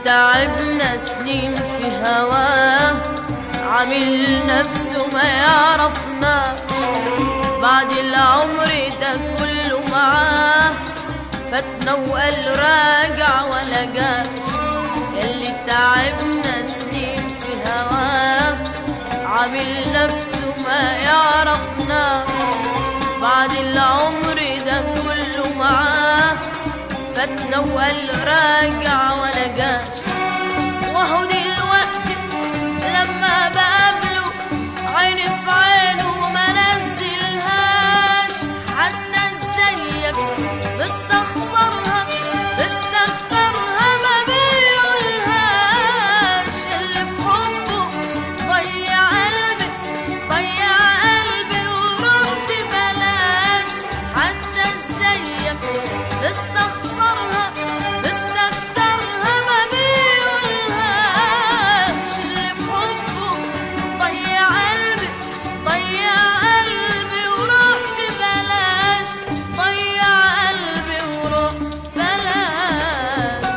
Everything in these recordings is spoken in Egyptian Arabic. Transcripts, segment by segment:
تعبنا سنين في هواه عامل نفسه ما يعرفناش بعد العمر ده كله معاه فاتنا وقال راجع ولا جاش ياللي تعبنا سنين في هواه عامل نفسه ما يعرفناش بعد العمر ده كله معاه فاتنا وقال راجع ولا جاش وهو دلوقتي لما بقابله عيني في عينه ما نزلهاش حتى زيك مستخسرها مستكترها ما بيقولهاش اللي في حبه ضيع قلبي ضيع قلبي ورحت بلاش حتى زيك مستخسرها مستكترها ما بيقولهاش اللي في حبه ضيع قلبي ضيع قلبي ورحت بلاش ضيع قلبي ورحت بلاش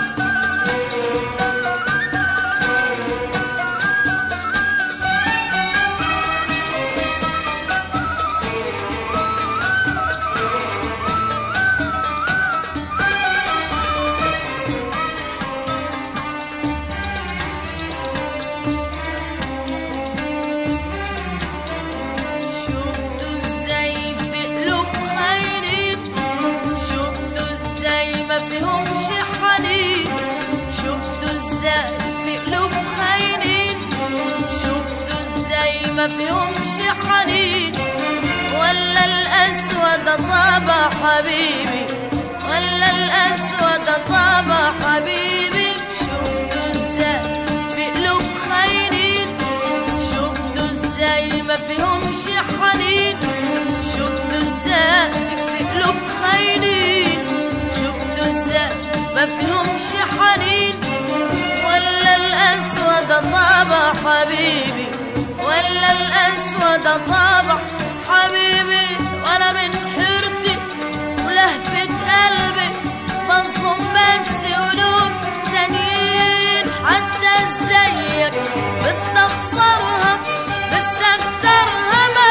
شفتوا ازاي في قلوب خاينين شفتوا ازاي ما فيهمش حنين شفتوا ازاي في قلوب خاينين شفتوا ازاي ما فيهمش حنين ولا الاسود طابع حبيبي ولا الاسود طابع حبيبي شفتوا ازاي في قلوب خاينين شفتوا ازاي ما فيهمش حنين شفتوا ازاي في قلوب خاينين شفتوا ازاي ما فيهمش حنين ولا الاسود طابع حبيبي ولا الاسود طابع حبيبي وانا من حيرتي ولهفة قلبي مظلوم بس قلوب تانيين حتى زيك مستخسرها مستكترها ما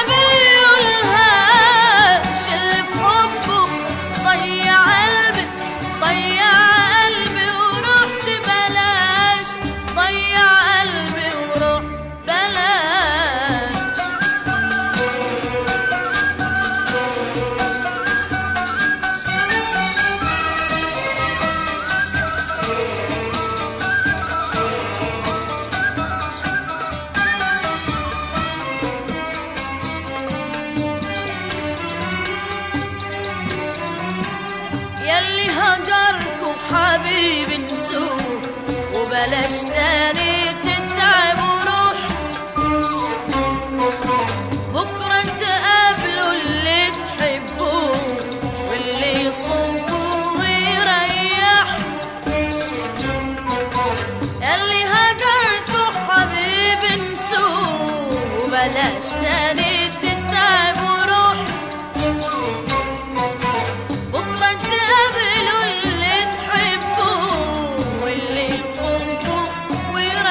بيقولهاش اللي في حبه ضيع قلبي ضيع قلبي ورحت بلاش ضيع قلبي ورحت بلاش يلي هجركم حبيبي نسوه وبلاش تاني تتعبوا روحكم بكرة تقابلوا اللي تحبوه واللي يصونكوا ويريحكم يلي هجركم حبيبي نسوه وبلاش تاني تتعبوا روحكم بكرة تقابلوا اللي تحبوه واللي يصونكوا ويريحكوا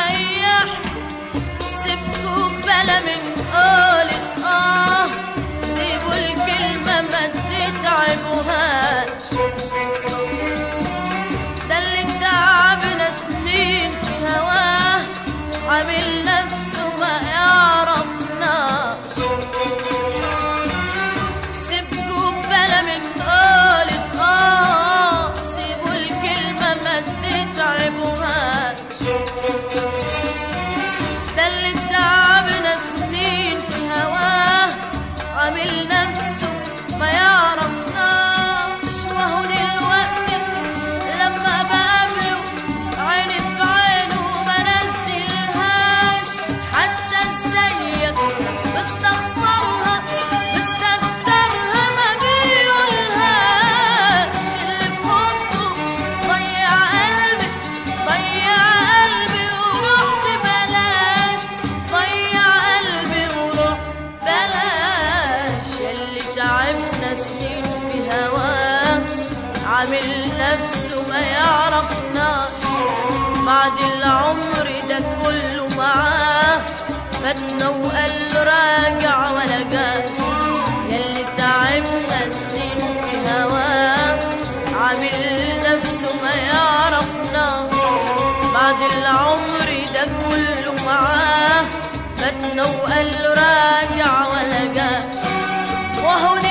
عامل نفسه ما يعرفناش بعد العمر ده كله معاه فاتنا وقال له راجع ولا جاش ياللي تعبنا سنين في هواه عامل نفسه ما يعرفناش بعد العمر ده كله معاه فاتنا وقال له راجع ولا جاش وهو